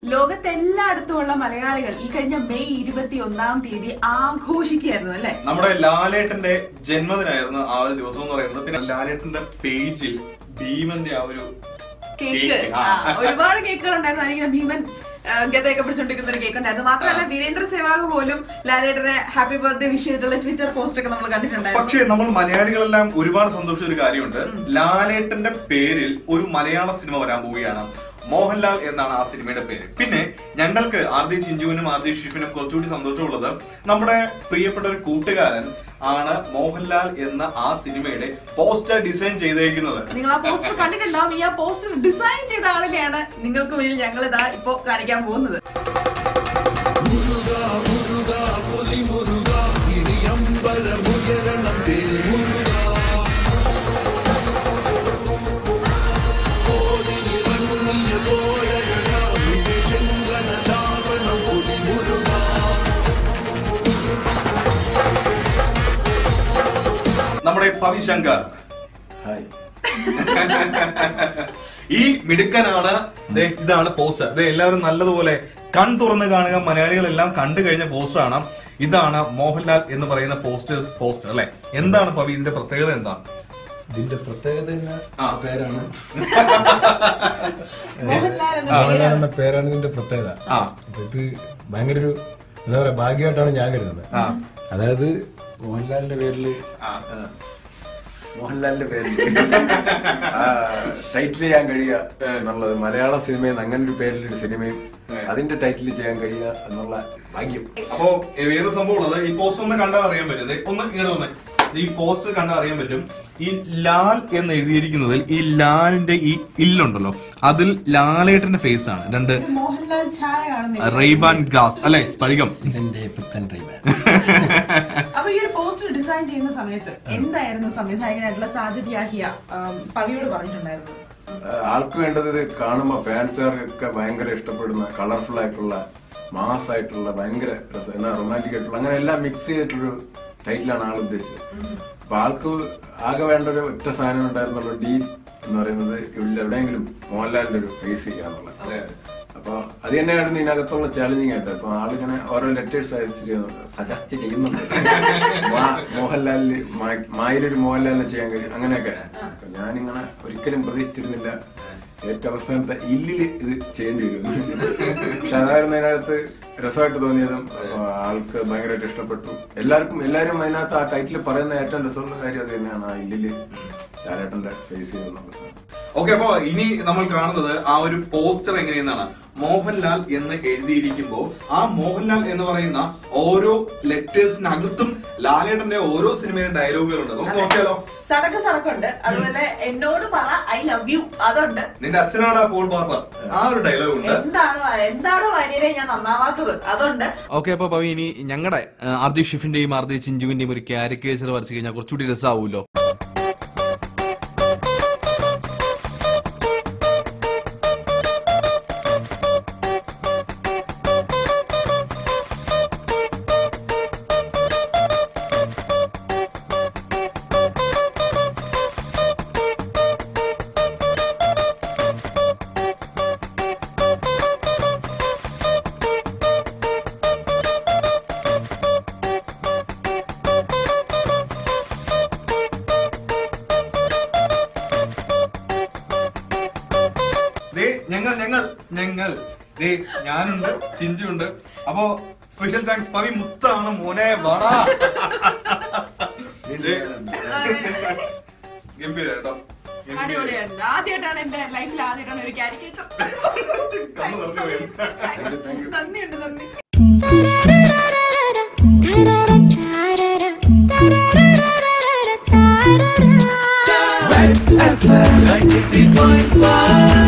ലോകത്തെല്ലായിടത്തുമുള്ള മലയാളികൾ ഈ കഴിഞ്ഞ മെയ് ഇരുപത്തി ഒന്നാം തീയതി ആഘോഷിക്കുകയായിരുന്നു അല്ലെ നമ്മുടെ ലാലേട്ടന്റെ ജന്മദിനായിരുന്നു ആ ഒരു ദിവസം എന്ന് പറയുന്നത് പിന്നെ ലാലേട്ടന്റെ പേജിൽ ഭീമന്റെ ആ ഒരു കേക്ക് കേക്ക്, ആ, ആ. ഒരുപാട് കേക്കുകൾ ഉണ്ടായിരുന്നു അതിങ്ങനെ ഭീമൻ ആ, ഗതയൊക്കെ പിടിച്ചോണ്ടിരിക്കുന്ന ഒരു കേക്ക് ഉണ്ടായിരുന്നു മാത്രമല്ല വീരേന്ദ്ര സേവാഗ് പോലും ലാലേട്ടനെ ഹാപ്പി ബർത്ത്ഡേ വിഷ് ചെയ്തിട്ടുള്ള ട്വിറ്റർ പോസ്റ്റ് ഒക്കെ നമ്മൾ കണ്ടിട്ടുണ്ടായിരുന്നു പക്ഷേ നമ്മൾ മലയാളികളെല്ലാം ഒരുപാട് സന്തോഷിച്ച ഒരു കാര്യമുണ്ട് ലാലേട്ടന്റെ പേരിൽ ഒരു മലയാള സിനിമ വരാൻ പോവുകയാണ് മോഹൻലാൽ എന്നാണ് ആ സിനിമയുടെ പേര് പിന്നെ ഞങ്ങൾക്ക് ആർ ജി ചിഞ്ചുവിനും ആർ ജി ഷിഫിനും കുറച്ചുകൂടി സന്തോഷമുള്ളത് നമ്മുടെ പ്രിയപ്പെട്ട ഒരു കൂട്ടുകാരൻ ആണ് മോഹൻലാൽ എന്ന ആ സിനിമയുടെ പോസ്റ്റർ ഡിസൈൻ ചെയ്തേക്കുന്നത് നിങ്ങൾ ആ പോസ്റ്റർ കണ്ടിട്ടുണ്ടാവും ഈ ആ പോസ്റ്റർ ഡിസൈൻ ചെയ്ത ആളിനെയാണ് നിങ്ങൾക്ക് മുന്നിൽ ഞങ്ങൾ ഇതാ ഇപ്പോ കാണിക്കാൻ പോകുന്നത് നമ്മുടെ പവിശങ്കർ ഹായ് ഈ മിടുക്കനാണ് ദേ ഇതാണ് പോസ്റ്റർ ഇത് എല്ലാവരും നല്ലതുപോലെ കൺ തുറന്ന് കാണുക മലയാളികളെല്ലാം കണ്ടു കഴിഞ്ഞ പോസ്റ്ററാണ് ഇതാണ് മോഹൻലാൽ എന്ന് പറയുന്ന പോസ്റ്റർ പോസ്റ്റർ അല്ലെ എന്താണ് പവി ഇതിന്റെ പ്രത്യേകത എന്താ ഇതിന്റെ പ്രത്യേകത തന്നെ ആ. പേരാണ് മോഹൻലാൽ എന്ന മോഹൻലാൽ എന്ന പേരാണ് ഇതിന്റെ പ്രത്യേകത ആ അപ്പൊ ഇത് ഭയങ്കര ഒരു എന്താ പറയാ ഭാഗ്യമായിട്ടാണ് ഞാൻ കരുതുന്നത് ആ. അതായത് മോഹൻലാലിന്റെ പേരില് ആ. ആ, മോഹൻലാലിന്റെ പേരിൽ ടൈറ്റിൽ ചെയ്യാൻ കഴിയുക എന്നുള്ളത് മലയാളം സിനിമയിൽ നിന്ന് അങ്ങനെ ഒരു പേരിലൊരു സിനിമയും അതിന്റെ ടൈറ്റിൽ ചെയ്യാൻ കഴിയുക എന്നുള്ള ഭാഗ്യം അപ്പോ ഏ, വേറെ സംഭവം ഉള്ളത് ഈ പോസ്റ്റർ ഒന്ന് കണ്ടാൽ അറിയാൻ പറ്റും ദേ, ഒന്ന് ഇങ്ങനെ വന്നേ ഈ പോസ്റ്റർ കണ്ടാൽ അറിയാൻ പറ്റും ഈ ലാൽ എന്ന് എഴുതിയിരിക്കുന്നതിൽ ഈ ലാലിന്റെ ഈ ഇല്ലുണ്ടല്ലോ അതിൽ ലാലേട്ടന്റെ ഫേസ് ആണ് രണ്ട് ഒരു മോഹൻലാൽ ഛായ കാണുന്നില്ല റെയ്ബാൻ ഗ്ലാസ് അല്ലെ സ്ഫടികം എന്റെ പുത്തൻ ഡ്രൈവർ അപ്പൊ ഈ ഒരു പോസ്റ്റർ ഡിസൈൻ ചെയ്യുന്ന സമയത്ത് എന്തായിരുന്നു സംവിധായകനായിട്ടുള്ള സാജിദ് യാഹിയ ആം, പവിയോട് പറഞ്ഞിട്ടുണ്ടായിരുന്നു ആൾക്ക് വേണ്ടത് ഇത് കാണുമ്പോ ഫാൻസുകാർക്കൊക്കെ ഭയങ്കര ഇഷ്ടപ്പെടുന്ന കളർഫുൾ ആയിട്ടുള്ള മാസ് ആയിട്ടുള്ള ഭയങ്കര രസം എന്നാ റൊമാൻറ്റിക് ആയിട്ടുള്ള അങ്ങനെ എല്ലാം മിക്സ് ചെയ്തിട്ടൊരു ടൈറ്റിലാണ് ആൾ ഉദ്ദേശിച്ചത് അപ്പൊ ആൾക്ക് ആകെ വേണ്ട ഒരു ഒറ്റ സാധനം ഉണ്ടായിരുന്നുള്ളൂ ഡി എന്ന് പറയുന്നത് ഇവിടെ എവിടെയെങ്കിലും മോഹൻലാലിന്റെ ഒരു ഫേസ് ചെയ്യാന്നുള്ളത് അതെ. അപ്പൊ അത് തന്നെയായിരുന്നു ഇതിനകത്തുള്ള ചാലഞ്ചിങ് ആയിട്ട് അപ്പൊ ആളിങ്ങനെ ഓരോ ലെറ്റേഴ്സ് സജസ്റ്റ് ചെയ്യുന്നുണ്ട് മാ- മോഹൻലാലിന് മായ- മായിലൊരു മോഹൻലാലിനെ ചെയ്യാൻ കഴിയും അങ്ങനെയൊക്കെ അപ്പൊ ഞാനിങ്ങനെ ഒരിക്കലും പ്രതീക്ഷിച്ചിരുന്നില്ല ഏറ്റവും അവസാനത്തെ ഇല്ലില് ഇത് ചെയ്യേണ്ടി വരും പക്ഷെ അതായിരുന്നു അതിനകത്ത് രസമായിട്ട് തോന്നിയതും അപ്പൊ ആൾക്ക് ഭയങ്കരമായിട്ട് ഇഷ്ടപ്പെട്ടു എല്ലാവർക്കും എല്ലാവരും അതിനകത്ത് ആ ടൈറ്റിൽ പറയുന്ന ഏറ്റവും രസമുള്ള കാര്യം അത് തന്നെയാണ് ആ ഇല്ലില് ലാലേട്ടന്റെ ഫേസ് ചെയ്തെന്നുള്ള സാധനം ഓക്കെ അപ്പോ ഇനി നമ്മൾ കാണുന്നത് ആ ഒരു പോസ്റ്റർ എങ്ങനെയെന്നാണ് മോഹൻലാൽ എന്ന് എഴുതിയിരിക്കുമ്പോ ആ മോഹൻലാൽ എന്ന് പറയുന്ന ഓരോ ലെറ്റേഴ്സിനകത്തും ലാലേട്ടന്റെ ഓരോ സിനിമയുടെ ഡയലോഗുകളുണ്ട് നമുക്ക് നോക്കിയാലോ സടക്ക് സടക്കുണ്ട് അതുപോലെ എന്നോട് പറ ഐ ലവ് യു അതുണ്ട് നിന്റെ അച്ഛനാണ് ആ പോൾ ബാർബർ ആ ഒരു ഡയലോഗ് ഉണ്ട് എന്താണോ എന്താണോ വാര്യരെ ഞാൻ നന്നാവാത്തത് അതുണ്ട് ഓക്കെ അപ്പൊ പവി ഇനി ഞങ്ങളുടെ ആർ ജി ഷിഫിന്റെയും ആർ ജി ചിഞ്ചുവിന്റെയും ഒരു കാരിക്കേച്ചർ വരച്ചു കഴിഞ്ഞാൽ കുറച്ചുകൂടി രസമാവുമല്ലോ ദേ ഞങ്ങൾ ഞങ്ങൾ ഞങ്ങൾ ദേ ഞാനുണ്ട് ചിഞ്ചുണ്ട് അപ്പോ സ്പെഷ്യൽ താങ്ക്സ് പവി മുത്താണ് മോനെ വാടാ ദേ, ഗംഭീര കേട്ടോ ഗംഭീര. അടിപൊളിയായിരുന്നു ആദ്യമായിട്ടാണ് എന്റെ ലൈഫിൽ ആദ്യമായിട്ടാണ് ഒരു കാരിക്കേച്ചർ കണ്ണ് തുറന്ന് പോയി. നന്ദിയുണ്ട് നന്ദി Red FM 93.5